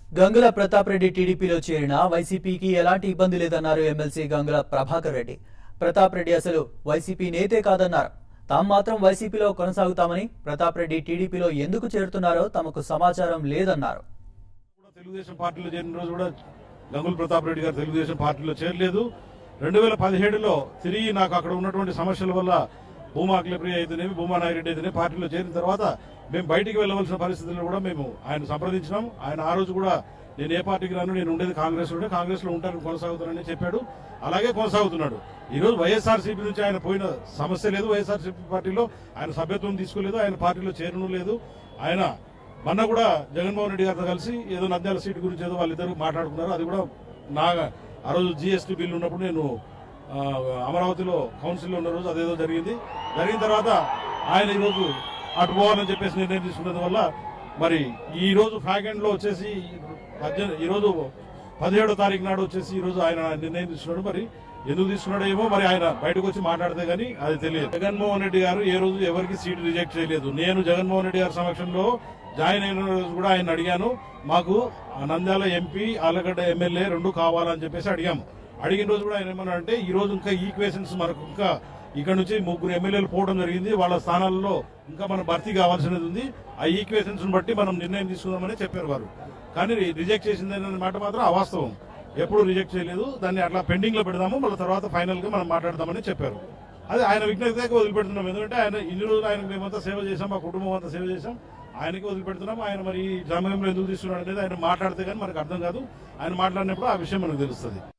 గంగుల ప్రతాప్ రెడ్డి టీడీపీలో చేరిన వైసీపీకి ఎలాంటి ఇబ్బంది లేదన్నారు ఎమ్మెల్సీ గంగుల ప్రభాకర్ రెడ్డి ప్రతాప్ రెడ్డి అసలు వైసీపీ నేతే కాదన్నారు తాము మాత్రం వైసీపీలో కొనసాగుతామని ప్రతాప్ రెడ్డి టీడీపీలో ఎందుకు చేరుతున్నారో తమకు సమాచారం లేదన్నారు కూడా తెలుగుదేశం పార్టీలో చేరిన రోజు కూడా గంగుల ప్రతాప్ రెడ్డి గారు తెలుగుదేశం పార్టీలో చేరలేదు రెండు వేల పదిహేడులో తిరిగి నాకు అక్కడ ఉన్నటువంటి సమస్యల వల్ల భూమా అఖిలప్రియ అయితేనేమి భూమా నాయరెడ్డి అయితేనే పార్టీలో చేరిన తర్వాత మేము బయటికి వెళ్ళవలసిన పరిస్థితుల్లో కూడా మేము ఆయన సంప్రదించినాం ఆయన ఆ రోజు కూడా నేను ఏ పార్టీకి రాను నేను ఉండేది కాంగ్రెస్ లోనే కాంగ్రెస్ లో ఉంటాను కొనసాగుతానని చెప్పాడు అలాగే కొనసాగుతున్నాడు ఈ రోజు వైఎస్ఆర్సీపీ నుంచి ఆయన పోయిన సమస్య లేదు వైఎస్ఆర్సీపీ పార్టీలో ఆయన సభ్యత్వం తీసుకోలేదు ఆయన పార్టీలో చేరడం లేదు ఆయన మొన్న కూడా జగన్మోహన్ రెడ్డి గారితో కలిసి ఏదో నంద్యాల సీటు గురించి ఏదో వాళ్ళిద్దరు మాట్లాడుకున్నారు అది కూడా నా ఆ రోజు జీఎస్టీ బిల్లు ఉన్నప్పుడు నేను ఆ, అమరావతిలో కౌన్సిల్లో ఉన్న రోజు అదేదో జరిగింది జరిగిన తర్వాత ఆయన ఈరోజు అటు పోవాలని చెప్పేసి నిర్ణయం తీసుకున్నందు వల్ల మరి ఈ రోజు ఫ్యాగెండ్ లో వచ్చేసి పద్దెనిమిది ఈ రోజు పదిహేడో తారీఖు నాడు వచ్చేసి ఈ రోజు ఆయన నిర్ణయం తీసుకున్నాడు మరి ఎందుకు తీసుకున్నాడో ఏమో మరి ఆయన బయటకు వచ్చి మాట్లాడితే గానీ అది తెలియదు జగన్మోహన్ రెడ్డి గారు ఏ రోజు ఎవరికి సీటు రిజెక్ట్ చేయలేదు నేను జగన్మోహన్ రెడ్డి గారి సమక్షంలో జాయిన్ అయిన రోజు కూడా ఆయన అడిగాను మాకు ఆ నంద్యాల ఎంపీ ఆలగడ్డ ఎమ్మెల్యే రెండు కావాలని చెప్పేసి అడిగాము అడిగిన రోజు కూడా ఆయన ఏమన్నారంటే ఈ రోజు ఇంకా ఈక్వేషన్స్ మనకు ఇంకా ఇక్కడ నుంచి ముగ్గురు ఎమ్మెల్యేలు పోవడం జరిగింది వాళ్ళ స్థానాల్లో ఇంకా మనం భర్తీ కావాల్సినది ఉంది ఆ ఈక్వేషన్స్ బట్టి మనం నిర్ణయం తీసుకుందామని చెప్పారు వారు కానీ రిజెక్ట్ చేసింది అనే మాట మాత్రం అవాస్తవం ఎప్పుడు రిజెక్ట్ చేయలేదు దాన్ని అట్లా పెండింగ్ లో పెడదాము మళ్ళీ తర్వాత ఫైనల్ గా మనం మాట్లాడదామని చెప్పారు అది ఆయన విజ్ఞతగా వదిలిపెడుతున్నాం ఎందుకంటే ఆయన ఇన్ని రోజులు ఆయన మేమంతా సేవ చేశాం మా కుటుంబం అంతా సేవ చేశాం ఆయనకి వదిలిపెడుతున్నాం ఆయన మరి ఈ సమయంలో ఎందుకు తీసుకున్నాడు అనేది ఆయన మాట్లాడితే కానీ మనకు అర్థం కాదు ఆయన మాట్లాడినప్పుడు ఆ విషయం మనకు తెలుస్తుంది